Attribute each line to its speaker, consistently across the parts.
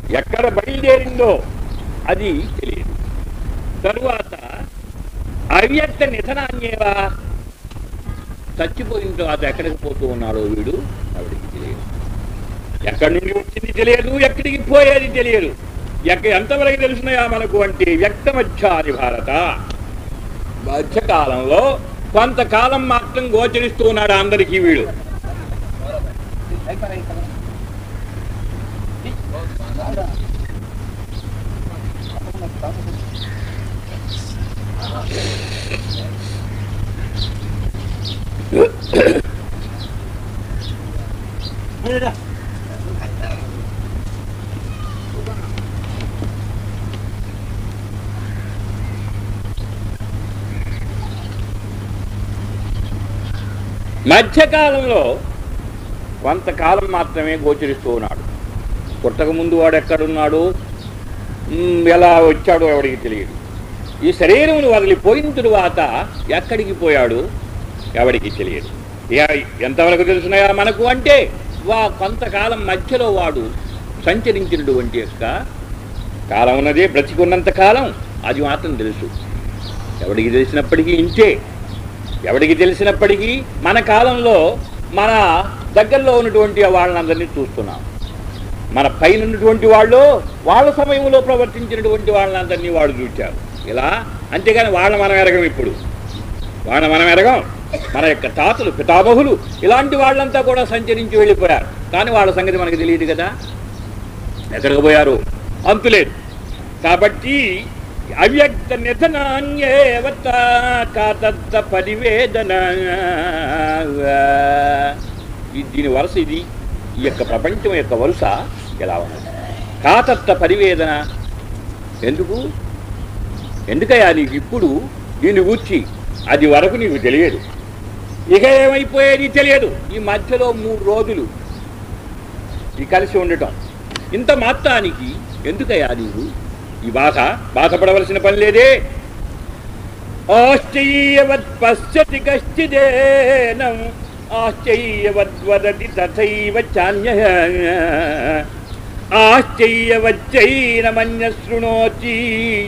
Speaker 1: ఎక్కడ బయలుదేరిందో అది తెలియదు తరువాత అవ్యక్త నిధనాన్యేవా చచ్చిపోయిన తర్వాత ఎక్కడికి పోతూ ఉన్నాడో వీడు ఆవిడికి తెలియదు ఎక్కడి నుండి వచ్చింది తెలియదు ఎక్కడికి పోయేది తెలియదు ఎక్క ఎంతవరకు తెలుసున్నాయా మనకు అంటే వ్యక్తమధ్యాది భారత మధ్యకాలంలో కొంతకాలం మాత్రం గోచరిస్తూ ఉన్నాడు అందరికీ వీడు మధ్యకాలంలో కొంతకాలం మాత్రమే గోచరిస్తూ ఉన్నాడు పుట్టక ముందు వాడు ఎక్కడున్నాడు మ్, ఎలా వచ్చాడో ఎవడికి తెలియదు ఈ శరీరమును వదిలిపోయిన తరువాత ఎక్కడికి పోయాడు ఎవడికి తెలియదు ఇక ఎంతవరకు తెలుసున్నాయా మనకు అంటే వా కొంతకాలం మధ్యలో వాడు సంచరించినటువంటి యొక్క కాలం ఉన్నదే బ్రతికున్నంత కాలం అది మాత్రం తెలుసు ఎవడికి తెలిసినప్పటికీ ఇంతే ఎవడికి తెలిసినప్పటికీ మన కాలంలో మన దగ్గరలో ఉన్నటువంటి వాళ్ళందరినీ చూస్తున్నాం మన పైన ఉన్నటువంటి వాళ్ళు వాళ్ళ సమయంలో ప్రవర్తించినటువంటి వాళ్ళందరినీ వాళ్ళు చూచారు ఇలా అంతేగాని వాళ్ళ మనం ఎరగం ఇప్పుడు వాళ్ళ మనం ఎరగం మన యొక్క తాతలు పితామహులు ఇలాంటి వాళ్ళంతా కూడా సంచరించి వెళ్ళిపోయారు కానీ వాళ్ళ సంగతి మనకు తెలియదు కదా ఎక్కడికి పోయారు అంతులేదు కాబట్టి అవ్యక్త నిధనాన్యేవత కాతత్త పరివేదన ఈ- దీని వరుస ఇది ఈ యొక్క ప్రపంచం యొక్క వరుస ఎలా ఉన్నది కాతత్త పరివేదన ఎందుకు ఎందుకయ్యా నీకు ఇప్పుడు దీన్ని గూర్చి అది వరకు నీకు తెలియదు ఇక ఏమైపోయేది తెలియదు ఈ మధ్యలో మూడు రోజులు ఈ కలిసి ఉండటం ఇంత మాత్రానికి ఎందుకయ్యా నీవు ఈ బాధ బాధపడవలసిన పని లేదే ఆశ్చర్యవత్ పశ్యతి కశ్చిదేనం ఆశ్చర్యవద్వదతి తథైవ చాన్య ఆశ్చర్యవచ్చైనమన్య శృణోతి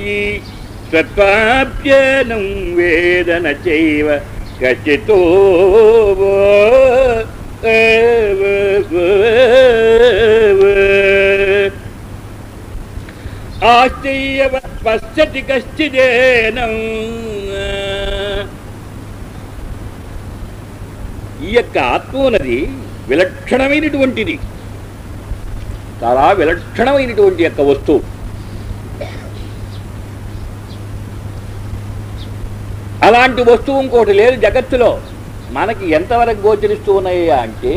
Speaker 1: స్వత్వాప్యనం వేదన చైవ కచితో ఆశ్చర్యవ పశ్చతి కశ్చిదేనం ఈ యొక్క ఆత్మ ఉన్నది విలక్షణమైనటువంటిది చాలా విలక్షణమైనటువంటి యొక్క వస్తువు అలాంటి వస్తువు ఇంకోటి లేదు జగత్తులో మనకి ఎంతవరకు గోచరిస్తూ ఉన్నాయా అంటే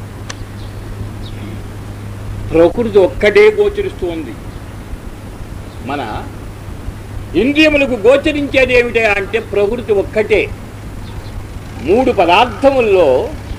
Speaker 1: ప్రకృతి ఒక్కటే గోచరిస్తూ ఉంది మన ఇంద్రియములకు గోచరించేది ఏమిటి అంటే ప్రకృతి ఒక్కటే మూడు పదార్థముల్లో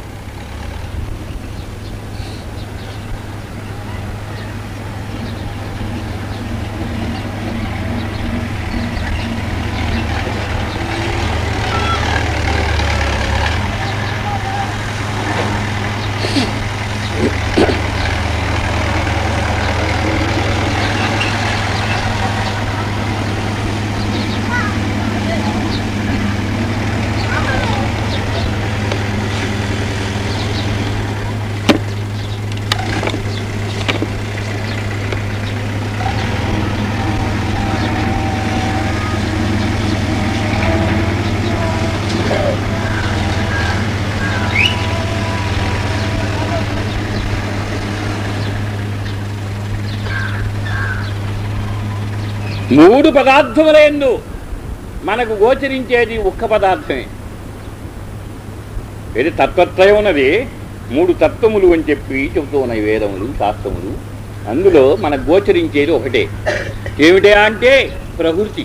Speaker 1: మూడు పదార్థములందు మనకు గోచరించేది ఒక్క పదార్థమే ఇది తత్వత్రయం ఉన్నది మూడు తత్వములు అని చెప్పి చెబుతూ ఉన్నాయి వేదములు శాస్త్రములు అందులో మనకు గోచరించేది ఒకటే ఏమిటే అంటే ప్రకృతి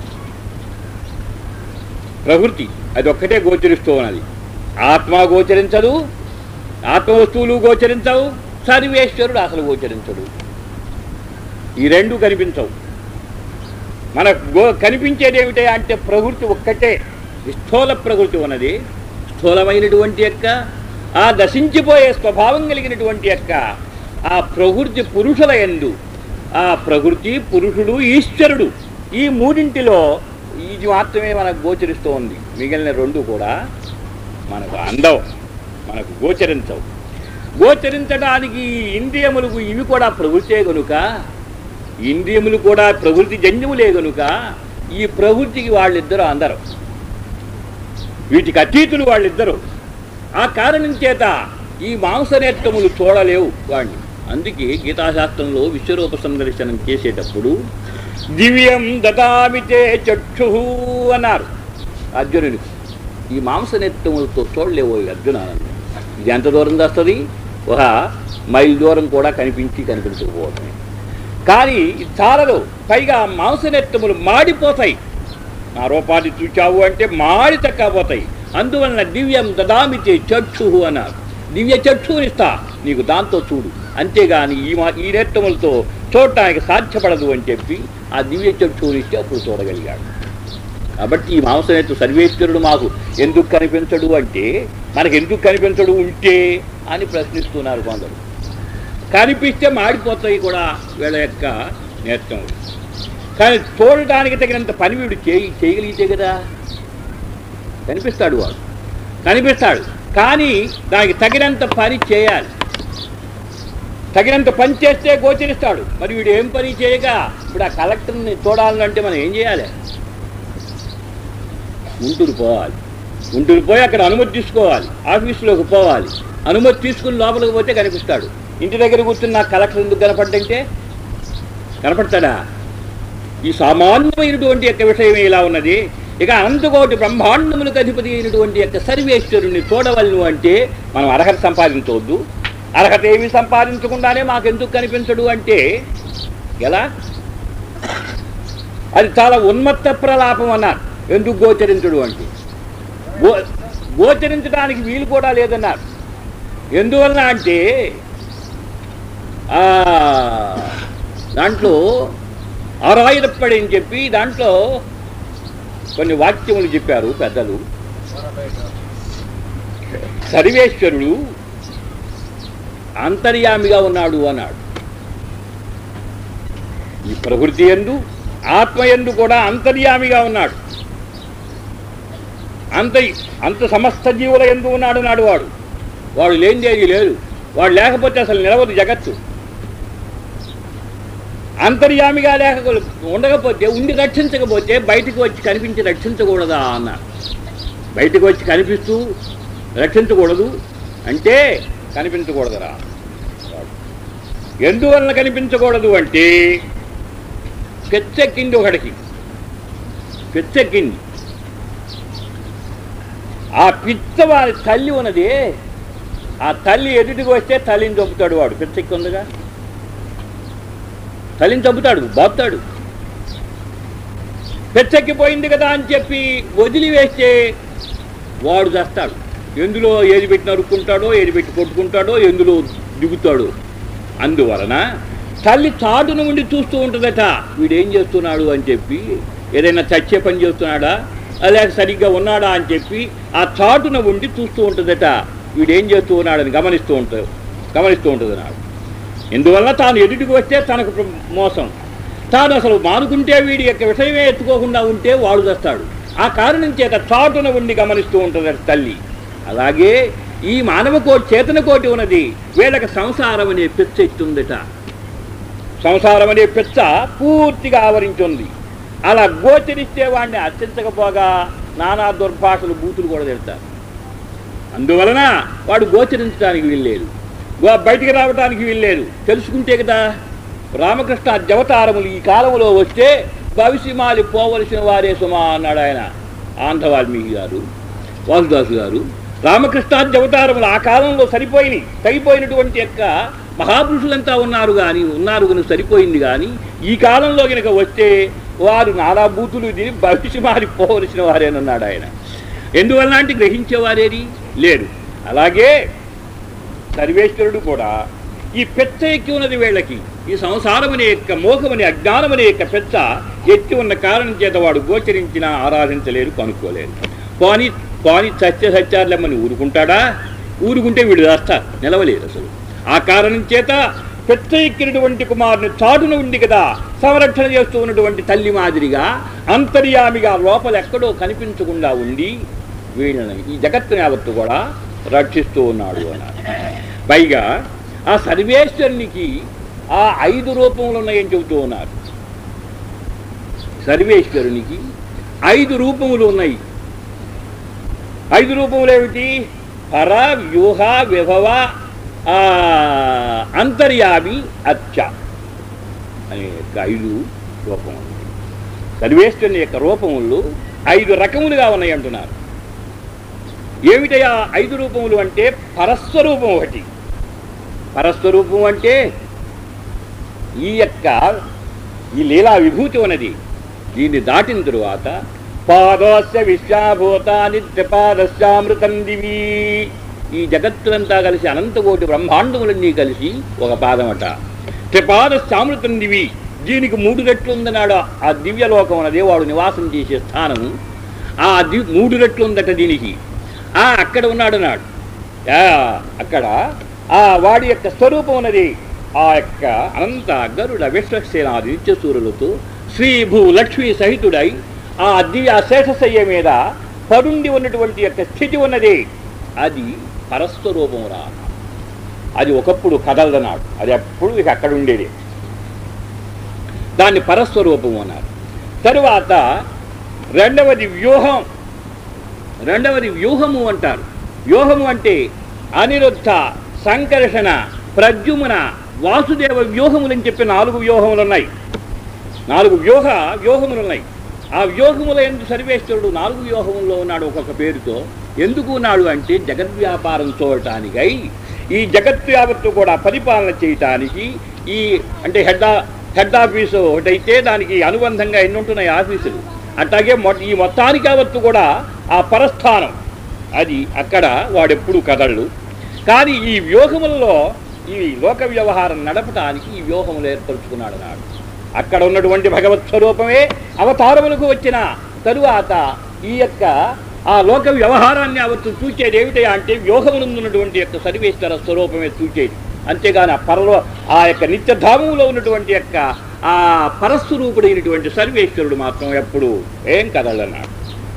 Speaker 1: ప్రకృతి అది ఒక్కటే గోచరిస్తూ ఉన్నది ఆత్మ గోచరించదు ఆత్మ వస్తువులు గోచరించవు సర్వేశ్వరుడు అసలు గోచరించడు ఈ రెండు కనిపించవు మనకు గో కనిపించేది ఏమిటి అంటే ప్రకృతి ఒక్కటే స్థూల ప్రకృతి ఉన్నది స్థూలమైనటువంటి యొక్క ఆ దశించిపోయే స్వభావం కలిగినటువంటి యొక్క ఆ ప్రకృతి పురుషుల ఎందు ఆ ప్రకృతి పురుషుడు ఈశ్వరుడు ఈ మూడింటిలో ఇది మాత్రమే మనకు గోచరిస్తూ ఉంది మిగిలిన రెండు కూడా మనకు అందవు మనకు గోచరించవు గోచరించడానికి ఈ ఇంద్రియములకు ఇవి కూడా ప్రవృత్తే గనుక ఇంద్రియములు కూడా ప్రవృత్తి జన్యములే గనుక ఈ ప్రవృత్తికి వాళ్ళిద్దరూ అందరు వీటికి అతీతులు వాళ్ళిద్దరు ఆ కారణం చేత ఈ మాంసనేత్రములు చూడలేవు వాడిని అందుకే గీతాశాస్త్రంలో విశ్వరూప సందర్శనం చేసేటప్పుడు దివ్యం దదామితే చక్షు అన్నారు అర్జునునికి ఈ మాంసనేత్రములతో చూడలేవు ఈ అర్జున అన్నాడు. ఇది ఎంత దూరం వస్తుంది ఒక మైల్ దూరం కూడా కనిపించి కనిపించకపోవటమే కానీ ఇది చాలదు పైగా మాంసనేత్రములు మాడిపోతాయి నా రూపాన్ని చూచావు అంటే మాడి తక్కపోతాయి అందువలన దివ్యం దదామితే చక్షు అన్నారు దివ్య చక్షునిస్తా నీకు దాంతో చూడు అంతేగాని ఈ మా ఈ నేత్రములతో చూడటానికి సాధ్యపడదు అని చెప్పి ఆ దివ్య చక్షునిస్తే అప్పుడు చూడగలిగాడు కాబట్టి ఈ మాంసనేత్తు సర్వేశ్వరుడు మాకు ఎందుకు కనిపించడు అంటే మనకు ఎందుకు కనిపించడు ఉంటే అని ప్రశ్నిస్తున్నారు కొందరు కనిపిస్తే మాడిపోతాయి కూడా వీళ్ళ యొక్క నేత్రములు కానీ చూడటానికి తగినంత పని వీడు చేయి చేయగలిగితే కదా కనిపిస్తాడు వాడు కనిపిస్తాడు కానీ దానికి తగినంత పని చేయాలి తగినంత పని చేస్తే గోచరిస్తాడు మరి వీడు ఏం పని చేయగా ఇప్పుడు ఆ కలెక్టర్ని చూడాలంటే మనం ఏం చేయాలి గుంటూరు పోవాలి గుంటూరు పోయి అక్కడ అనుమతి తీసుకోవాలి ఆఫీసులోకి పోవాలి అనుమతి తీసుకుని లోపలికి పోతే కనిపిస్తాడు ఇంటి దగ్గర కూర్చుని నాకు కలెక్టర్ ఎందుకు కనపడ్డంటే కనపడతాడా ఈ సామాన్యమైనటువంటి యొక్క విషయం ఇలా ఉన్నది ఇక అనంతకోటి బ్రహ్మాండములకు అధిపతి అయినటువంటి యొక్క సర్వేశ్వరుణ్ణి చూడవలను అంటే మనం అర్హత సంపాదించవద్దు అర్హత ఏమి సంపాదించకుండానే మాకెందుకు కనిపించడు అంటే ఎలా అది చాలా ఉన్మత్త ప్రలాపం అన్నారు ఎందుకు గోచరించడు అంటే గో గోచరించడానికి వీలు కూడా లేదన్నారు ఎందువలన అంటే ఆ, దాంట్లో ఆరాయుధపడి అని చెప్పి దాంట్లో కొన్ని వాక్యములు చెప్పారు పెద్దలు సర్వేశ్వరుడు అంతర్యామిగా ఉన్నాడు అన్నాడు ఈ ప్రకృతి ఎందు ఆత్మ ఎందు కూడా అంతర్యామిగా ఉన్నాడు అంత అంత సమస్త జీవుల ఎందు ఉన్నాడు నాడు వాడు వాడు లేనిదేది లేదు వాడు లేకపోతే అసలు నిలవదు జగత్తు అంతర్యామిగా లేక ఉండకపోతే ఉండి రక్షించకపోతే బయటకు వచ్చి కనిపించి రక్షించకూడదా అన్న బయటకు వచ్చి కనిపిస్తూ రక్షించకూడదు అంటే కనిపించకూడదురా ఎందువలన కనిపించకూడదు అంటే పెచ్చెక్కింది ఒకడికి పెచ్చెక్కింది ఆ పిచ్చ వారి తల్లి ఉన్నది ఆ తల్లి ఎదుటికి వస్తే తల్లిని చంపుతాడు వాడు పిచ్చెక్కి ఉందిగా తల్లిని చంపుతాడు బాపుతాడు పెచ్చెక్కిపోయింది కదా అని చెప్పి వదిలివేస్తే వాడు చేస్తాడు ఎందులో ఏది పెట్టి నరుక్కుంటాడో ఏది పెట్టి కొట్టుకుంటాడో ఎందులో దిగుతాడో అందువలన తల్లి చాటున ఉండి చూస్తూ ఉంటుందట వీడేం చేస్తున్నాడు అని చెప్పి ఏదైనా చచ్చే పని చేస్తున్నాడా లేక సరిగ్గా ఉన్నాడా అని చెప్పి ఆ చాటున ఉండి చూస్తూ ఉంటుందట వీడేం చేస్తూ ఉన్నాడని గమనిస్తూ ఉంటుంది గమనిస్తూ ఉంటుంది నాడు ఎందువల్ల తాను ఎదుటికి వస్తే తనకు ప్ర- మోసం తాను అసలు మానుకుంటే వీడి యొక్క విషయమే ఎత్తుకోకుండా ఉంటే వాడు చేస్తాడు ఆ కారణం చేత చాటున ఉండి గమనిస్తూ ఉంటుంది తల్లి అలాగే ఈ మానవ కోటి చేతన కోటి ఉన్నది వీళ్ళకి సంసారం అనే పిచ్చ ఎత్తుందట సంసారం అనే పిచ్చ పూర్తిగా ఆవరించింది అలా గోచరిస్తే వాడిని అర్చించకపోగా నానా దుర్భాషలు బూతులు కూడా తిడతారు అందువలన వాడు గోచరించడానికి వీల్లేదు గో బయటికి రావడానికి వీల్లేదు తెలుసుకుంటే కదా రామకృష్ణ జవతారములు ఈ కాలంలో వస్తే భవిష్యమాలి పోవలసిన వారే సుమా అన్నాడు ఆయన ఆంధ్ర వాల్మీకి గారు వాసుదాసు గారు రామకృష్ణ జవతారములు ఆ కాలంలో సరిపోయినాయి సరిపోయినటువంటి యొక్క మహాపురుషులంతా ఉన్నారు కానీ ఉన్నారు కనుక సరిపోయింది కానీ ఈ కాలంలో కనుక వస్తే వారు నానా బూతులు తిని భవిష్యమాలి పోవలసిన వారేనన్నాడు ఆయన ఎందువలన అంటే గ్రహించేవారేది లేడు అలాగే సర్వేశ్వరుడు కూడా ఈ పెచ్చ ఎక్కి ఉన్నది వీళ్ళకి ఈ సంసారం అనే యొక్క మోహమని అజ్ఞానం అనే యొక్క పెచ్చ ఎత్తి ఉన్న కారణం చేత వాడు గోచరించినా ఆరాధించలేరు కనుక్కోలేరు పోని పోని సత్య సత్యాలమ్మని ఊరుకుంటాడా ఊరుకుంటే వీడు చేస్తారు నిలవలేరు అసలు ఆ కారణం చేత పెద్ద ఎక్కినటువంటి కుమారుని చాటున ఉంది కదా సంరక్షణ చేస్తూ ఉన్నటువంటి తల్లి మాదిరిగా అంతర్యామిగా లోపల ఎక్కడో కనిపించకుండా ఉండి వీళ్ళని ఈ జగత్తు యావత్తు కూడా రక్షిస్తూ ఉన్నాడు అన్నారు పైగా ఆ సర్వేశ్వరునికి ఆ ఐదు రూపములు ఉన్నాయని చెబుతూ ఉన్నారు సర్వేశ్వరునికి ఐదు రూపములు ఉన్నాయి ఐదు రూపములు ఏమిటి పర వ్యూహ విభవ ఆ, అంతర్యామి అచ్చ అనే యొక్క ఐదు రూపములు సర్వేశ్వరుని యొక్క రూపములు ఐదు రకములుగా ఉన్నాయి అంటున్నారు ఏమిటయా ఐదు రూపములు అంటే పరస్వరూపం ఒకటి పరస్వరూపం అంటే ఈ యొక్క ఈ లీలా విభూతి ఉన్నది దీన్ని దాటిన తరువాత పాదస్య విశ్వాభూతాని త్రిపాదస్యామృతం దివి ఈ జగత్తులంతా కలిసి అనంతకోటి బ్రహ్మాండములన్నీ కలిసి ఒక పాదమట త్రిపాదస్యామృతం దివి దీనికి మూడు రెట్లు ఉందన్నాడు ఆ దివ్యలోకం అన్నది వాడు నివాసం చేసే స్థానము ఆ ది మూడు రెట్లు ఉందట దీనికి ఆ అక్కడ ఉన్నాడు నాడు ఆ, అక్కడ ఆ వాడి యొక్క స్వరూపం ఉన్నది ఆ యొక్క అనంత గరుడ విశ్వసేనాది నిత్యసూరులతో శ్రీ భూ లక్ష్మీ సహితుడై ఆ దివ్య శేషశయ్య మీద పరుండి ఉన్నటువంటి యొక్క స్థితి ఉన్నది అది పరస్వరూపము రా అది ఒకప్పుడు కదలదన్నాడు అది అప్పుడు ఇక అక్కడ ఉండేది దాన్ని పరస్వరూపము అన్నారు తరువాత రెండవది వ్యూహం రెండవది వ్యూహము అంటారు వ్యూహము అంటే అనిరుద్ధ సంకర్షణ ప్రద్యుమ్న వాసుదేవ వ్యూహములని చెప్పి నాలుగు వ్యూహములు ఉన్నాయి నాలుగు వ్యూహ వ్యూహములు ఉన్నాయి ఆ వ్యూహముల ఎందుకు సర్వేశ్వరుడు నాలుగు వ్యూహముల్లో ఉన్నాడు ఒక్కొక్క పేరుతో ఎందుకు ఉన్నాడు అంటే జగద్వ్యాపారం చూడటానికై ఈ జగత్ యావత్తు కూడా పరిపాలన చేయటానికి ఈ అంటే హెడ్ ఆ- హెడ్ ఆఫీసు ఒకటైతే దానికి అనుబంధంగా ఎన్ని ఉంటున్నాయి ఆఫీసులు అట్లాగే మొ ఈ మొత్తానికి యావత్తు కూడా ఆ పరస్థానం అది అక్కడ వాడెప్పుడు కదళ్ళు కానీ ఈ వ్యూహములలో ఈ లోక వ్యవహారం నడపటానికి ఈ వ్యూహములు ఏర్పరచుకున్నాడు నాడు అక్కడ ఉన్నటువంటి భగవత్ స్వరూపమే అవతారములకు వచ్చిన తరువాత ఈ యొక్క ఆ లోక వ్యవహారాన్ని అవత్తు చూచేది ఏమిటయా అంటే వ్యూహమునందున్నటువంటి యొక్క సర్వేశ్వర స్వరూపమే చూచేది అంతేగాని ఆ పరలో ఆ యొక్క నిత్యధామములో ఉన్నటువంటి యొక్క ఆ పరస్వరూపుడైనటువంటి సర్వేశ్వరుడు మాత్రం ఎప్పుడు ఏం కదలన్నాడు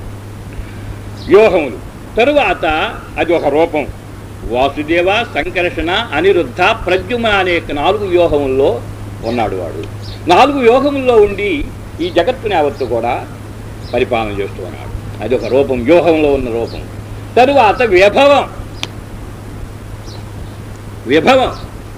Speaker 1: వ్యూహములు తరువాత అది ఒక రూపం వాసుదేవ సంకర్షణ అనిరుద్ధ ప్రద్యుమ్న అనే యొక్క నాలుగు వ్యూహముల్లో ఉన్నాడు వాడు నాలుగు వ్యూహముల్లో ఉండి ఈ జగత్తుని యావత్తు కూడా పరిపాలన చేస్తూ ఉన్నాడు అది ఒక రూపం వ్యూహంలో ఉన్న రూపం తరువాత విభవం విభవం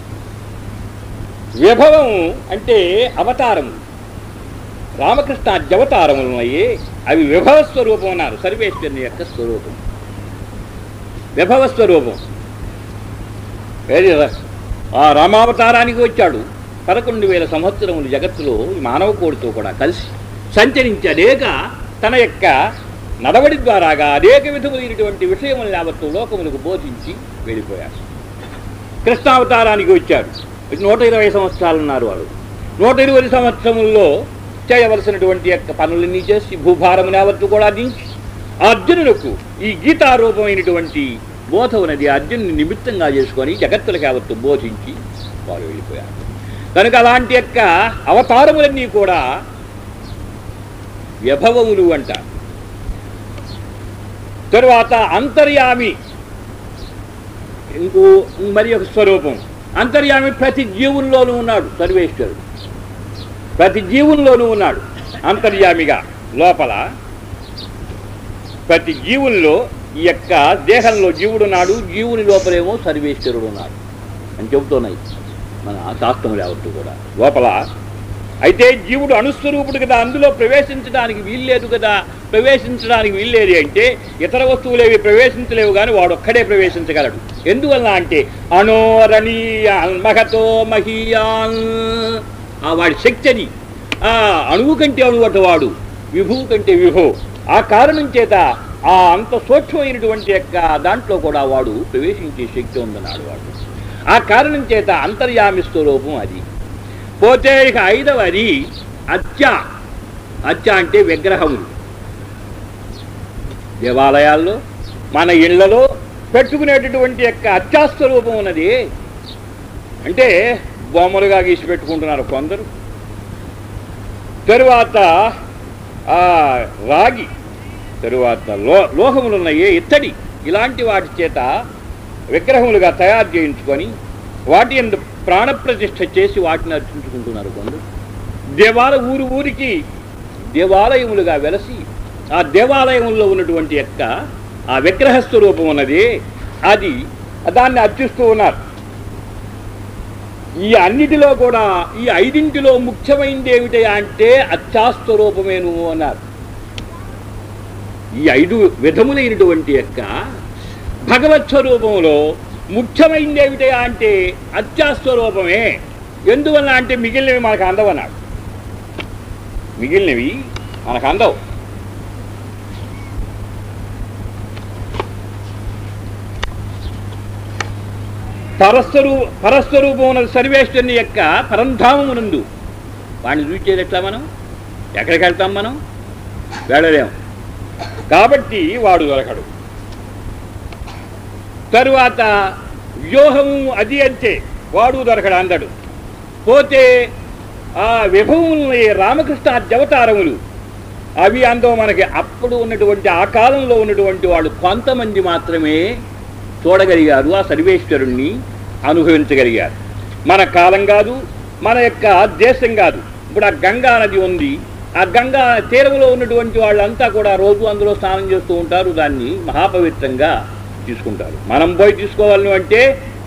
Speaker 1: విభవం అంటే అవతారము రామకృష్ణ అద్యవతారములు ఉన్నాయి అవి విభవ స్వరూపం అన్నారు సర్వేశ్వరుని యొక్క స్వరూపం విభవ స్వరూపం ఏది రా- ఆ రామావతారానికి వచ్చాడు పదకొండు వేల సంవత్సరములు జగత్తులో ఈ మానవ కోడితో కూడా కలిసి సంచరించి అనేక తన యొక్క నడవడి ద్వారాగా అనేక విధములైనటువంటి విషయములు యావత్తు లోకములకు బోధించి వెళ్ళిపోయారు కృష్ణావతారానికి వచ్చారు నూట ఇరవై సంవత్సరాలు ఉన్నారు వారు నూట ఇరవై సంవత్సరముల్లో చేయవలసినటువంటి యొక్క పనులన్నీ చేసి భూభారము యావత్తు కూడా దించి అర్జునులకు ఈ గీతారూపమైనటువంటి బోధ ఉన్నది అర్జునుని నిమిత్తంగా చేసుకొని జగత్తులకు యావత్తు బోధించి వారు వెళ్ళిపోయారు కనుక అలాంటి యొక్క అవతారములన్నీ కూడా విభవములు అంటారు తరువాత అంతర్యామి ఇంకో మరి ఒక స్వరూపం అంతర్యామి ప్రతి జీవుల్లోనూ ఉన్నాడు సర్వేశ్వరుడు ప్రతి జీవుల్లోనూ ఉన్నాడు అంతర్యామిగా లోపల ప్రతి జీవుల్లో ఈ యొక్క దేహంలో జీవుడు ఉన్నాడు జీవుని లోపలేమో సర్వేశ్వరుడు ఉన్నాడు అని చెబుతున్నాయి మన శాస్త్రములు యావత్తు కూడా లోపల అయితే జీవుడు అణుస్వరూపుడు కదా అందులో ప్రవేశించడానికి వీల్లేదు కదా ప్రవేశించడానికి వీల్లేదు అంటే ఇతర వస్తువులేవి ప్రవేశించలేవు కానీ వాడు ఒక్కడే ప్రవేశించగలడు ఎందువల్ల అంటే అనోరణీయాన్ మహతో మహీయాన్ ఆ వాడి శక్తి అది ఆ అణువు కంటే అణువట వాడు విభువు కంటే విభు ఆ కారణం చేత ఆ అంత సూక్ష్మమైనటువంటి యొక్క దాంట్లో కూడా వాడు ప్రవేశించే శక్తి ఉందన్నాడు వాడు ఆ కారణం చేత అంతర్యామి స్వరూపం అది పోతే ఇక ఐదవది అత్య అత్య అంటే విగ్రహములు దేవాలయాల్లో మన ఇళ్లలో పెట్టుకునేటటువంటి యొక్క అత్యాస్వరూపం ఉన్నది అంటే బొమ్మలుగా గీసి పెట్టుకుంటున్నారు కొందరు తరువాత ఆ రాగి తరువాత లో లోహములున్నాయే ఇత్తడి ఇలాంటి వాటి చేత విగ్రహములుగా తయారు చేయించుకొని వాటి ఎందు ప్రాణప్రతిష్ఠ చేసి వాటిని అర్చించుకుంటున్నారు కొందరు దేవాల ఊరు ఊరికి దేవాలయములుగా వెలసి ఆ దేవాలయంలో ఉన్నటువంటి యొక్క ఆ విగ్రహ స్వరూపం ఉన్నది అది దాన్ని అర్చిస్తూ ఉన్నారు ఈ అన్నిటిలో కూడా ఈ ఐదింటిలో ముఖ్యమైనది ఏమిటి అంటే అత్యాస్వరూపమేను అన్నారు ఈ ఐదు విధములైనటువంటి యొక్క భగవత్ స్వరూపంలో ముఖ్యమైనది ఏమిటి అంటే అత్యాస్వరూపమే ఎందువల్ల అంటే మిగిలినవి మనకు అందవన్నాడు మిగిలినవి మనకు అందవు పరస్వరూ పరస్వరూపం ఉన్నది సర్వేశ్వరుని యొక్క పరంధామమునందు వాడిని చూసేది ఎట్లా మనం ఎక్కడికి వెళ్తాం మనం వెళ్ళలేం కాబట్టి వాడు దొరకడు తరువాత వ్యూహము అది అంతే వాడు దొరకడు అందడు పోతే ఆ విభవములని రామకృష్ణ అవతారములు అవి అందో మనకి అప్పుడు ఉన్నటువంటి ఆ కాలంలో ఉన్నటువంటి వాళ్ళు కొంతమంది మాత్రమే చూడగలిగారు ఆ సర్వేశ్వరుణ్ణి అనుభవించగలిగారు మన కాలం కాదు మన యొక్క దేశం కాదు ఇప్పుడు ఆ గంగా నది ఉంది ఆ గంగా తీరంలో ఉన్నటువంటి వాళ్ళంతా కూడా రోజు అందులో స్నానం చేస్తూ ఉంటారు దాన్ని మహాపవిత్రంగా తీసుకుంటారు మనం పోయి తీసుకోవాలని అంటే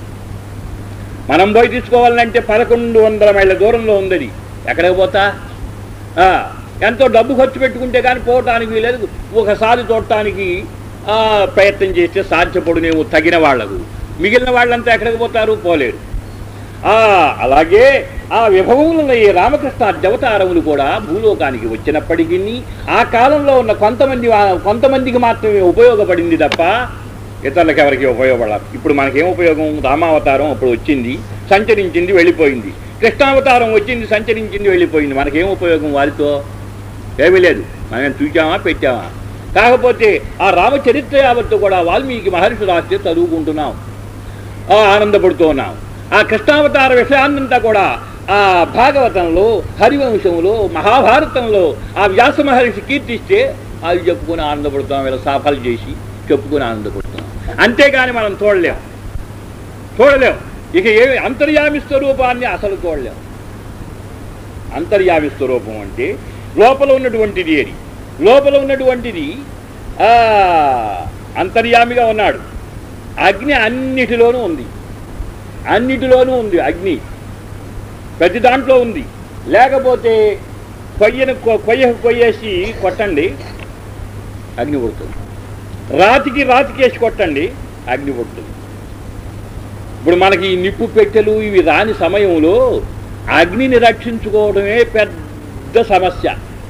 Speaker 1: మనం పోయి తీసుకోవాలంటే పదకొండు వందల మైళ్ళ దూరంలో ఉంది అది ఎక్కడికి పోతా ఆ, ఎంతో డబ్బు ఖర్చు పెట్టుకుంటే కానీ పోవటానికి వీలేదు ఒకసారి చూడటానికి ఆ, ప్రయత్నం చేస్తే సాధ్యపడునేమో తగిన వాళ్లకు మిగిలిన వాళ్ళంతా ఎక్కడికి పోతారు పోలేరు ఆ, అలాగే ఆ విభవములను ఈ రామకృష్ణ దేవతారములు కూడా భూలోకానికి వచ్చినప్పటికీ ఆ కాలంలో ఉన్న కొంతమంది వా- కొంతమందికి మాత్రమే ఉపయోగపడింది తప్ప ఇతరులకు ఎవరికి ఉపయోగపడాలి ఇప్పుడు మనకేం ఉపయోగం రామావతారం అప్పుడు వచ్చింది సంచరించింది వెళ్ళిపోయింది కృష్ణావతారం వచ్చింది సంచరించింది వెళ్ళిపోయింది మనకేం ఉపయోగం వారితో ఏమీ లేదు మనం చూచామా పెట్టామా కాకపోతే ఆ రామచరిత్ర యావత్తు కూడా వాల్మీకి మహర్షి రాస్తే చదువుకుంటున్నాం ఆ ఆనందపడుతూ ఉన్నాం ఆ కృష్ణావతార విషయాన్నంతా కూడా ఆ భాగవతంలో హరివంశంలో మహాభారతంలో ఆ వ్యాస మహర్షి కీర్తిస్తే అవి చెప్పుకుని ఆనందపడుతున్నాం ఇలా సాఫలు చేసి చెప్పుకుని ఆనందపడుతున్నాం అంతేగాని మనం చూడలేం చూడలేం ఇక ఏమి అంతర్యామి స్వరూపాన్ని అసలు చూడలేం అంతర్యామి స్వరూపం అంటే లోపల ఉన్నటువంటిది ఏది లోపల ఉన్నటువంటిది ఆ, అంతర్యామిగా ఉన్నాడు అగ్ని అన్నిటిలోనూ ఉంది అన్నిటిలోనూ ఉంది అగ్ని ప్రతి దాంట్లో ఉంది లేకపోతే కొయ్యను కొ- కొయ్యకు కొయ్యేసి కొట్టండి అగ్ని పుడుతుంది రాతికి రాతికేసి కొట్టండి అగ్ని పుడుతుంది ఇప్పుడు మనకి ఈ నిప్పు పెట్టెలు ఇవి రాని సమయంలో అగ్నిని రక్షించుకోవడమే పెద్ద సమస్య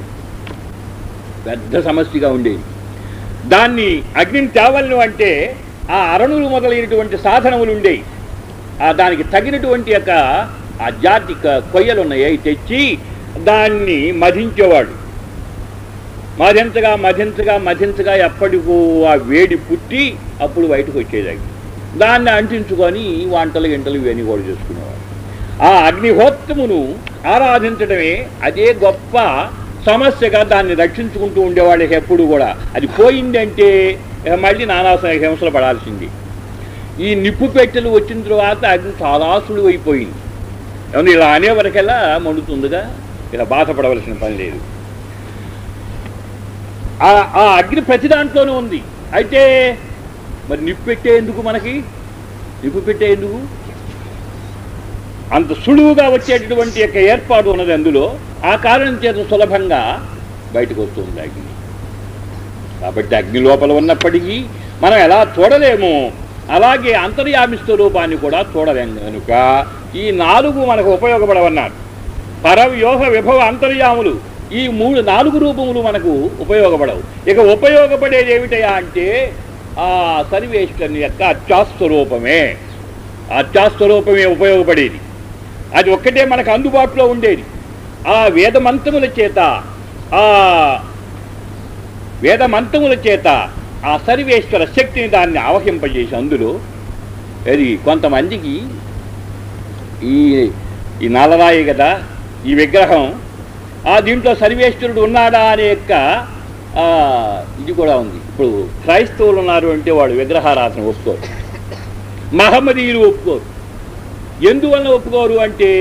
Speaker 1: పెద్ద సమస్యగా ఉండేది దాన్ని అగ్నిని తేవలను అంటే ఆ అరణులు మొదలైనటువంటి సాధనములు ఉండేవి ఆ దానికి తగినటువంటి యొక్క ఆ జాతి క- కొయ్యలు ఉన్నాయి అవి తెచ్చి దాన్ని మధించేవాడు మధించగా మధించగా మధించగా ఎప్పటికో ఆ వేడి పుట్టి అప్పుడు బయటకు వచ్చేది అగ్ని దాన్ని అంటించుకొని వంటలు గింటలు ఇవన్నీ కూడా చేసుకునేవాడు ఆ అగ్నిహోత్రమును ఆరాధించడమే అదే గొప్ప సమస్యగా దాన్ని రక్షించుకుంటూ ఉండేవాళ్ళకి ఎప్పుడు కూడా అది పోయిందంటే ఇక మళ్ళీ నానా హింసలు పడాల్సింది ఈ నిప్పు పెట్టెలు వచ్చిన తర్వాత అగ్ని చాలా సులువైపోయింది ఏమన్నా ఇలా అనే వరకెల్లా మండుతుందిగా ఇలా బాధపడవలసిన పని లేదు ఆ ఆ అగ్ని ప్రతి దాంట్లోనూ ఉంది అయితే మరి నిప్పు పెట్టే ఎందుకు మనకి నిప్పు పెట్టే ఎందుకు అంత సులువుగా వచ్చేటటువంటి యొక్క ఏర్పాటు ఉన్నది అందులో ఆ కారణం చేత సులభంగా బయటకు వస్తుంది అగ్ని కాబట్టి అగ్ని లోపల ఉన్నప్పటికీ మనం ఎలా చూడలేమో అలాగే అంతర్యామి స్వరూపాన్ని కూడా చూడలేం కనుక ఈ నాలుగు మనకు ఉపయోగపడవన్నారు పరవ్యూహ విభవ అంతర్యాములు ఈ మూడు నాలుగు రూపములు మనకు ఉపయోగపడవు ఇక ఉపయోగపడేది ఏమిటయా అంటే ఆ సర్వేశ్వరుని యొక్క అత్యాస్వరూపమే అత్యాస్వరూపమే ఉపయోగపడేది అది ఒక్కటే మనకు అందుబాటులో ఉండేది ఆ వేద మంత్రముల చేత ఆ వేద మంత్రముల చేత ఆ సర్వేశ్వర శక్తిని దాన్ని ఆవహింపజేసి అందులో అది కొంతమందికి ఈ ఈ నల్లరాయి కదా ఈ విగ్రహం ఆ దీంట్లో సర్వేశ్వరుడు ఉన్నాడా అనే యొక్క ఆ, ఇది కూడా ఉంది ఇప్పుడు క్రైస్తవులు ఉన్నారు అంటే వాడు విగ్రహారాధన ఒప్పుకోరు మహమ్మదీయులు ఒప్పుకోరు ఎందువల్ల ఒప్పుకోరు అంటే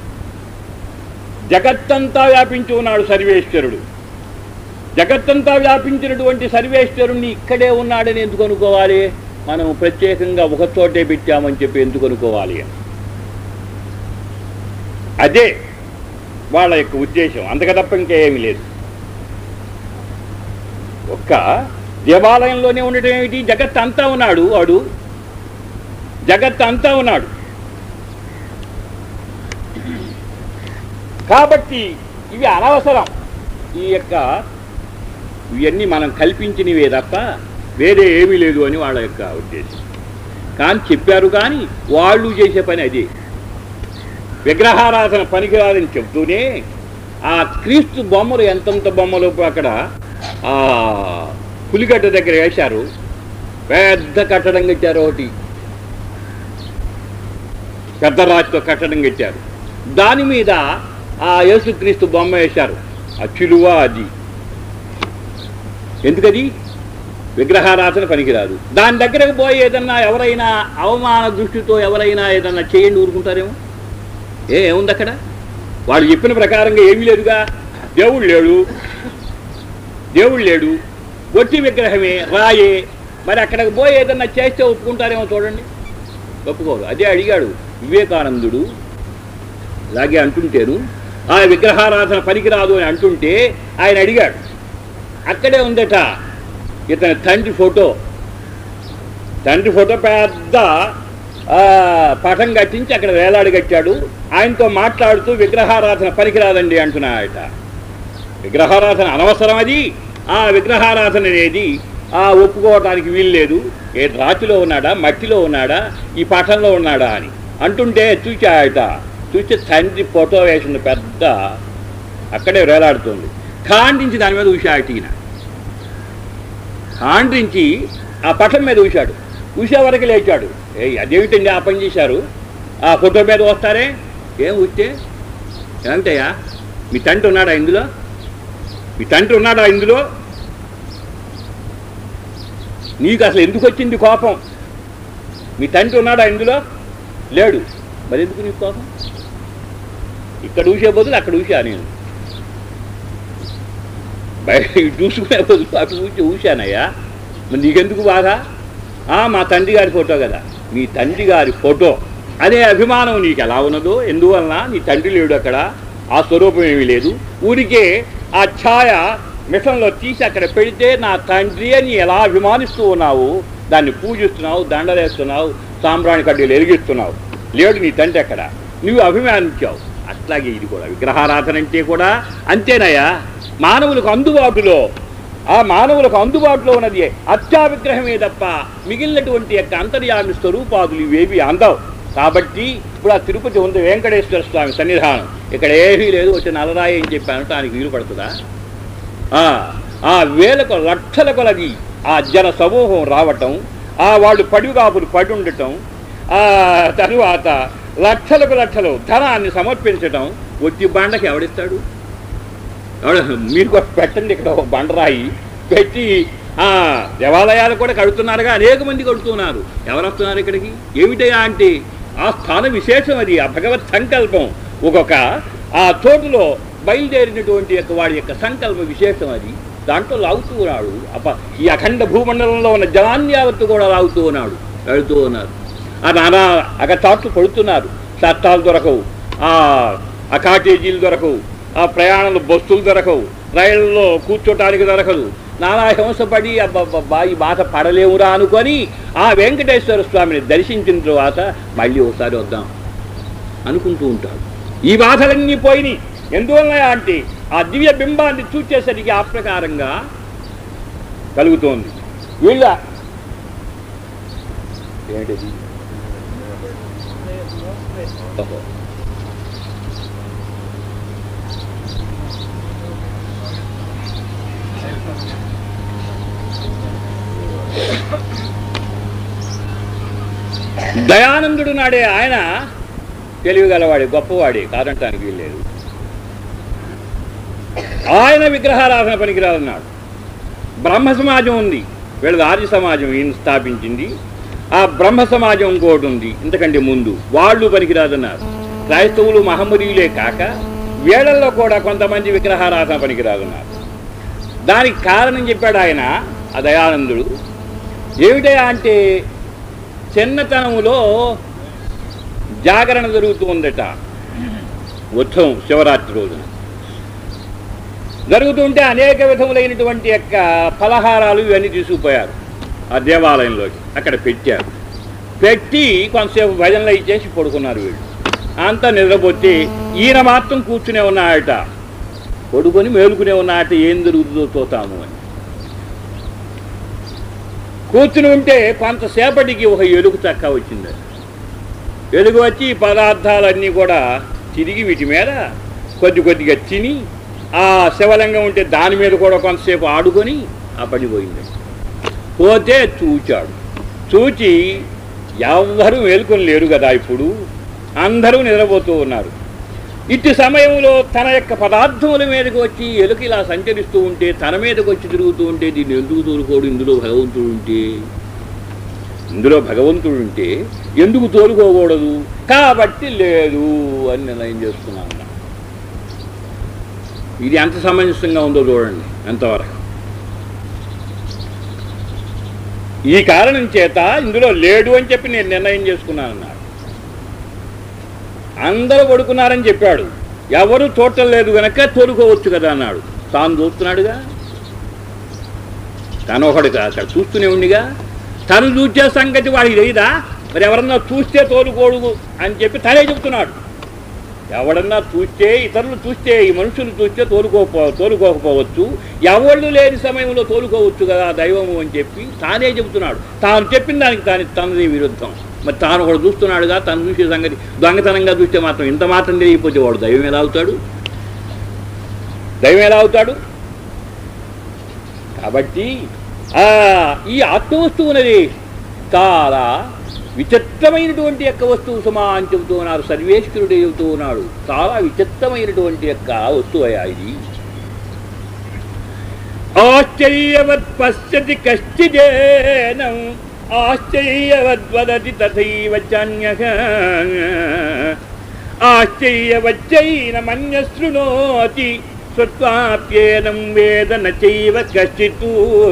Speaker 1: జగత్తంతా వ్యాపించి ఉన్నాడు సర్వేశ్వరుడు జగత్తంతా వ్యాపించినటువంటి సర్వేశ్వరుణ్ణి ఇక్కడే ఉన్నాడని ఎందుకు అనుకోవాలి మనం ప్రత్యేకంగా ఒక చోటే పెట్టామని చెప్పి ఎందుకు అనుకోవాలి అని. అదే వాళ్ళ యొక్క ఉద్దేశం అంతక తప్ప ఇంకేమీ లేదు ఒక్క దేవాలయంలోనే ఉండటం ఏమిటి జగత్ అంతా ఉన్నాడు వాడు జగత్ అంతా ఉన్నాడు కాబట్టి ఇవి అనవసరం ఈ యొక్క ఇవన్నీ మనం కల్పించినవే తప్ప వేరే ఏమీ లేదు అని వాళ్ళ యొక్క ఉద్దేశం కానీ చెప్పారు కానీ వాళ్ళు చేసే పని అదే విగ్రహారాధన పనికిరాదని చెప్తూనే ఆ క్రీస్తు బొమ్మలు ఎంతంత బొమ్మలు అక్కడ ఆ పులిగడ్డ దగ్గర వేశారు పెద్ద కట్టడం కట్టారు ఒకటి పెద్ద రాతితో కట్టడం కట్టారు దాని మీద ఆ యేసుక్రీస్తు బొమ్మ వేశారు ఆ చిలువ అది ఎందుకది విగ్రహారాధన పనికిరాదు దాని దగ్గరకు పోయి ఏదన్నా ఎవరైనా అవమాన దృష్టితో ఎవరైనా ఏదన్నా చేయండి ఊరుకుంటారేమో ఏ ఏముంది అక్కడ వాళ్ళు చెప్పిన ప్రకారంగా ఏమీ లేదుగా దేవుడు లేడు దేవుడు లేడు ఒట్టి విగ్రహమే రాయే మరి అక్కడికి పోయి ఏదన్నా చేస్తే ఒప్పుకుంటారేమో చూడండి ఒప్పుకోరు అదే అడిగాడు వివేకానందుడు ఇలాగే అంటుంటేను ఆ విగ్రహారాధన పనికిరాదు అని అంటుంటే ఆయన అడిగాడు అక్కడే ఉందట ఇతని తండ్రి ఫోటో తండ్రి ఫోటో పెద్ద ఆ, పటం కట్టించి అక్కడ వేలాడి కట్టాడు ఆయనతో మాట్లాడుతూ విగ్రహారాధన పనికిరాదండి అంటున్నాడట విగ్రహారాధన అనవసరం అది ఆ విగ్రహారాధన అనేది ఆ ఒప్పుకోవటానికి వీల్లేదు ఏ రాతిలో ఉన్నాడా మట్టిలో ఉన్నాడా ఈ పటంలో ఉన్నాడా అని అంటుంటే చూచాయట చూస్తే తండ్రి ఫోటో వేసిన పెద్ద అక్కడే వేలాడుతుంది ఖాండించి దాని మీద ఉషాట ఈయన ఖాండించి ఆ పటం మీద ఊశాడు ఊసే వరకు లేచాడు ఏ అదేమిటండి ఆ పని చేశారు ఆ ఫోటో మీద వస్తారే ఏం ఊస్తే ఏమిటయ్యా మీ తండ్రి ఉన్నాడా ఇందులో మీ తండ్రి ఉన్నాడా ఇందులో నీకు అసలు ఎందుకు వచ్చింది కోపం మీ తండ్రి ఉన్నాడా ఇందులో లేడు మరి ఎందుకు నీకు కోపం ఇక్కడ ఊసే బదులు అక్కడ ఊసా నేను బయట ఇటు చూసుకునే బదులు అటు ఊసి ఊశానయ్యా మరి నీకెందుకు బాధ ఆ, మా తండ్రి గారి ఫోటో కదా మీ తండ్రి గారి ఫోటో అనే అభిమానం నీకు ఎలా ఉన్నదో ఎందువలన నీ తండ్రి లేడు అక్కడ ఆ స్వరూపం ఏమీ లేదు ఊరికే ఆ ఛాయ మిషన్లో తీసి అక్కడ పెడితే నా తండ్రి అని ఎలా అభిమానిస్తూ ఉన్నావు దాన్ని పూజిస్తున్నావు దండలేస్తున్నావు సాంబ్రాణి కడ్డీలు ఎరిగిస్తున్నావు లేడు నీ తండ్రి అక్కడ నువ్వు అభిమానించావు అట్లాగే ఇది కూడా విగ్రహారాధన అంటే కూడా అంతేనయ్యా మానవులకు అందుబాటులో ఆ మానవులకు అందుబాటులో ఉన్నది అత్యా విగ్రహమే తప్ప మిగిలినటువంటి యొక్క అంతర్యామి స్వరూపాదులు ఇవేవి అందవు కాబట్టి ఇప్పుడు ఆ తిరుపతి ఉంది వెంకటేశ్వర స్వామి సన్నిధానం ఇక్కడ ఏమీ లేదు వచ్చి నలరాయి అని చెప్పాను దానికి వీలు పడుతుందా ఆ, ఆ వేలకు లక్షల కొలది ఆ జన సమూహం రావటం ఆ వాళ్ళు పడిగాపులు పడి ఉండటం ఆ తరువాత లక్షలకు లక్షలు ధనాన్ని సమర్పించటం వచ్చి బండకి ఎవడిస్తాడు ఎవడు మీరు కూడా పెట్టండి ఇక్కడ ఒక బండరాయి పెట్టి ఆ దేవాలయాలు కూడా కడుతున్నారుగా అనేక మంది కడుతున్నారు ఎవరు వస్తున్నారు ఇక్కడికి ఏమిటయా అంటే ఆ స్థాన విశేషం అది ఆ భగవత్ సంకల్పం ఒక్కొక్క ఆ చోటులో బయలుదేరినటువంటి యొక్క వాడి యొక్క సంకల్ప విశేషం అది దాంట్లో లాగుతూ ఉన్నాడు అప ఈ అఖండ భూమండలంలో ఉన్న జలాన్ని యావత్తు కూడా లాగుతూ ఉన్నాడు వెళుతూ ఉన్నారు ఆ నానా అగచాట్లు పడుతున్నారు చట్టాలు దొరకవు ఆ ఆ కాటేజీలు దొరకవు ఆ ప్రయాణాలు బస్సులు దొరకవు రైళ్ళలో కూర్చోటానికి దొరకదు నానా హింసపడి అబ్బబ్బబ్బా ఈ బాధ పడలేమురా అనుకొని ఆ వెంకటేశ్వర స్వామిని దర్శించిన తర్వాత మళ్ళీ ఒకసారి వద్దాం అనుకుంటూ ఉంటాడు ఈ బాధలన్నీ పోయినాయి ఎందువల్ల అంటే ఆ దివ్య బింబాన్ని చూచేసరికి ఆ ప్రకారంగా కలుగుతోంది వీళ్ళ ఏంటిది ఓహో. దయానందుడు నాడే ఆయన తెలివిగలవాడి గొప్పవాడి కాదంటానికి వీల్లేదు ఆయన విగ్రహారాధన పనికిరాదన్నాడు బ్రహ్మ సమాజం ఉంది వీళ్ళది ఆర్య సమాజం ఈయన స్థాపించింది ఆ బ్రహ్మ సమాజం ఇంకోటి ఉంది ఇంతకంటే ముందు వాళ్ళు పనికిరాదన్నారు క్రైస్తవులు మహమ్మదీయులే కాక వీళ్ళల్లో కూడా కొంతమంది విగ్రహారాధన పనికిరాదన్నారు దానికి కారణం చెప్పాడు ఆయన ఆ దయానందుడు ఏమిటయా అంటే చిన్నతనములో జాగరణ జరుగుతూ ఉందట ఉత్సవం శివరాత్రి రోజున జరుగుతుంటే అనేక విధములైనటువంటి యొక్క ఫలహారాలు ఇవన్నీ తీసుకుపోయారు ఆ దేవాలయంలోకి అక్కడ పెట్టారు పెట్టి కొంతసేపు భజనలు ఇచ్చేసి పడుకున్నారు వీళ్ళు అంతా నిద్రపోతే ఈయన మాత్రం కూర్చునే ఉన్నాయట పడుకొని మేలుకునే ఉన్నాయట ఏం జరుగుతుందో చూతాము అని కూర్చుని ఉంటే కొంతసేపటికి ఒక ఎలుగు చక్క వచ్చింది ఎలుగు వచ్చి ఈ పదార్థాలన్నీ కూడా తిరిగి వీటి మీద కొద్ది కొద్దిగా తిని ఆ శివలింగం ఉంటే దాని మీద కూడా కొంతసేపు ఆడుకొని ఆ పడిపోయింది పోతే చూచాడు చూచి ఎవ్వరూ మేలుకొని లేరు కదా ఇప్పుడు అందరూ నిద్రపోతూ ఉన్నారు ఇట్టి సమయంలో తన యొక్క పదార్థముల మీదకి వచ్చి ఎలుక ఇలా సంచరిస్తూ ఉంటే తన మీదకి వచ్చి తిరుగుతూ ఉంటే దీన్ని ఎందుకు తోలుకోడు ఇందులో భగవంతుడు ఉంటే ఇందులో భగవంతుడు ఉంటే ఎందుకు తోలుకోకూడదు కాబట్టి లేదు అని నిర్ణయం చేసుకున్నాను ఇది ఎంత సమంజసంగా ఉందో చూడండి ఎంతవరకు ఈ కారణం చేత ఇందులో లేడు అని చెప్పి నేను నిర్ణయం చేసుకున్నాను అన్నాడు అందరూ పడుకున్నారని చెప్పాడు ఎవరు చూడటం లేదు గనక తోలుకోవచ్చు కదా అన్నాడు తాను చూస్తున్నాడుగా తను ఒకడు కా- అక్కడ చూస్తూనే ఉండిగా తను చూసే సంగతి వాడికి తెలియదా మరి ఎవరన్నా చూస్తే తోలుకోడు అని చెప్పి తనే చెప్తున్నాడు ఎవడన్నా చూస్తే ఇతరులు చూస్తే ఈ మనుషులు చూస్తే తోలుకోపో తోలుకోకపోవచ్చు ఎవళ్ళు లేని సమయంలో తోలుకోవచ్చు కదా దైవము అని చెప్పి తానే చెబుతున్నాడు తాను చెప్పిన దానికి తాను తనది విరుద్ధం మరి తాను ఒకడు చూస్తున్నాడుగా తను చూసే సంగతి దొంగతనంగా చూస్తే మాత్రం ఇంత మాత్రం తెలియకపోతే వాడు దైవం ఎలా అవుతాడు దైవం ఎలా అవుతాడు కాబట్టి ఆ, ఈ ఆత్మవస్తువు అనేది చాలా విచిత్రమైనటువంటి యొక్క వస్తువు సమా అని చెబుతూ ఉన్నారు సర్వేశ్వరుడు చెబుతూ ఉన్నాడు చాలా విచిత్రమైనటువంటి యొక్క వస్తువు అయ్యా ఇది ఆశ్చర్యవత్ పశ్యతి కశ్చిదేనం ఆశ్చర్యవద్వదతి తథైవ చాన్యః ఆశ్చర్యవచ్చైన మన్య శృణోతి స్వత్వాప్యేనం వేద న చైవ కశ్చిత్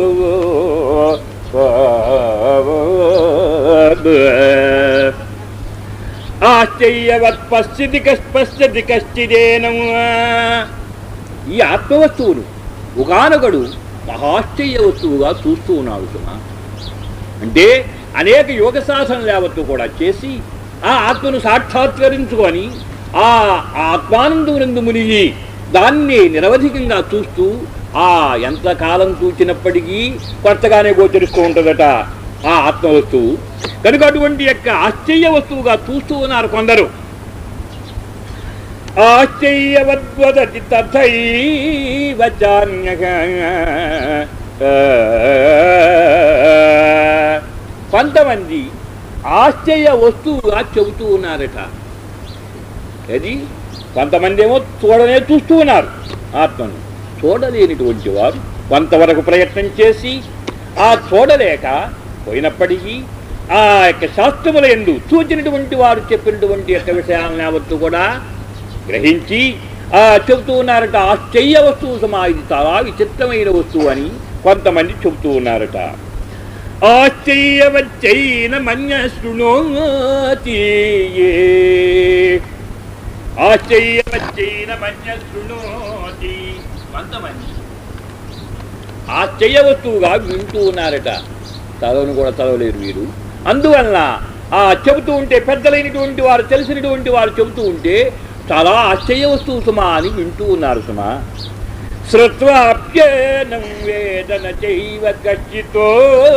Speaker 1: ఆశ్చర్యవత్ పశ్యతి కస్ పశ్యతి కశ్చిదేనం ఈ ఆత్మవస్తువును ఒకనొకడు మహాశ్చర్య వస్తువుగా చూస్తూ ఉన్నాడు సుమా అంటే అనేక యోగ సాధనలు యావత్తు కూడా చేసి ఆ ఆత్మను సాక్షాత్కరించుకొని ఆ ఆత్మానందమునందు మునిగి దాన్ని నిరవధికంగా చూస్తూ ఆ ఎంతకాలం చూచినప్పటికీ కొత్తగానే గోచరిస్తూ ఉంటుందట ఆ ఆత్మ వస్తువు కనుక అటువంటి యొక్క ఆశ్చర్య వస్తువుగా చూస్తూ ఉన్నారు కొందరు ఆశ్చర్యవద్వదతి తథైవ చాన్యః. కొంతమంది ఆశ్చర్య వస్తువుగా చెబుతూ ఉన్నారట అది కొంతమంది ఏమో చూడనే చూస్తూ ఉన్నారు ఆత్మను చూడలేనిటువంటి వారు కొంతవరకు ప్రయత్నం చేసి ఆ చూడలేక పోయినప్పటికీ ఆ యొక్క శాస్త్రముల ఎందు సూచినటువంటి వారు చెప్పినటువంటి యొక్క విషయాలను యావత్తు కూడా గ్రహించి ఆ చెబుతూ ఉన్నారట ఆశ్చర్య వస్తువు సమా ఇది చాలా విచిత్రమైన వస్తువు అని కొంతమంది చెబుతూ ఉన్నారట ఆశ్చర్యవచ్చైన మన్య శృణోతి ఆశ్చర్యవచ్చైన మన్య శృణోతి కొంతమంది ఆశ్చర్య వస్తువుగా వింటూ ఉన్నారట చదవను కూడా చదవలేరు వీరు అందువలన ఆ చెబుతూ ఉంటే పెద్దలైనటువంటి వారు తెలిసినటువంటి వారు చెబుతూ ఉంటే చాలా ఆశ్చర్య వస్తువు సుమా అని వింటూ ఉన్నారు సుమా శ్రుత్వాప్యేనం వేదన చైవ కచ్చితో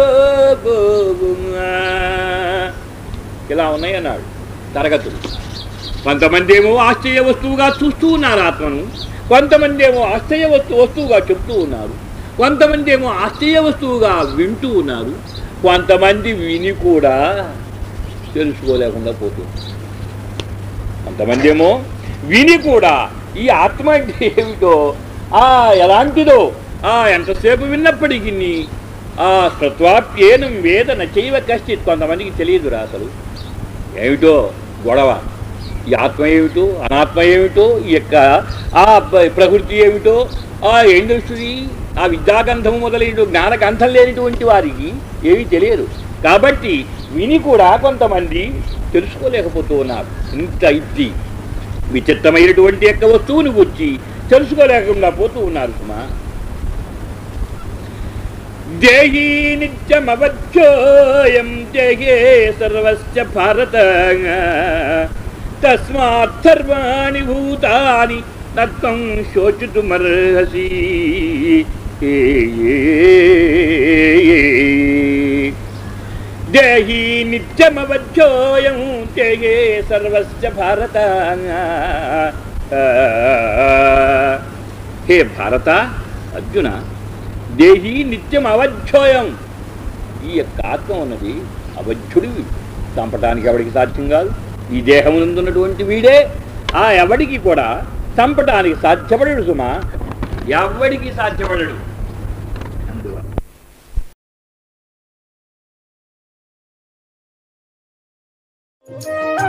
Speaker 1: ఇలా ఉన్నాయన్నాడు తరగతులు కొంతమంది ఏమో ఆశ్చర్య వస్తువుగా చూస్తూ ఉన్నారు ఆత్మను కొంతమంది ఏమో ఆశ్చర్య వస్తు వస్తువుగా చెప్తూ ఉన్నారు కొంతమంది ఏమో ఆశ్చర్య వస్తువుగా వింటూ ఉన్నారు కొంతమంది విని కూడా తెలుసుకోలేకుండా పోతుంది కొంతమంది ఏమో విని కూడా ఈ ఆత్మ అంటే ఏమిటో ఆ ఎలాంటిదో ఆ ఎంతసేపు విన్నప్పటికీ ఆ స్వత్వాప్యేనం వేద నచైవ కశ్చిత్ కొంతమందికి తెలియదురా అసలు ఏమిటో గొడవ ఈ ఆత్మ ఏమిటో అనాత్మ ఏమిటో ఈ యొక్క ఆ ప- ప్రకృతి ఏమిటో ఆ ఏం తెలుస్తుంది ఆ విద్యాగంధము మొదలైన జ్ఞానగంధం లేనిటువంటి వారికి ఏమీ తెలియదు కాబట్టి విని కూడా కొంతమంది తెలుసుకోలేకపోతూ ఉన్నారు ఇంత ఇది విచిత్రమైనటువంటి యొక్క వస్తువుని వచ్చి తెలుసుకోలేకుండా పోతూ ఉన్నారు సుమా దేహీ నిత్యమవధ్యోయం దేహే సర్వస్య భారత తస్మాత్ సర్వాణి భూతాని తత్వం శోచితుమర్హసి దేహీ నిత్యమవధ్యోయం దేహే సర్వస్య భారత హే భారత అర్జున దేహీ నిత్యం అవధ్యోయం ఈ యొక్క ఆత్మ ఉన్నది అవధ్యుడివి చంపటానికి ఎవడికి సాధ్యం కాదు ఈ దేహమునందున్నటువంటి వీడే ఆ ఎవడికి కూడా చంపటానికి సాధ్యపడడు సుమా ఎవడికి సాధ్యపడడు అందువల్ల
Speaker 2: Thank you.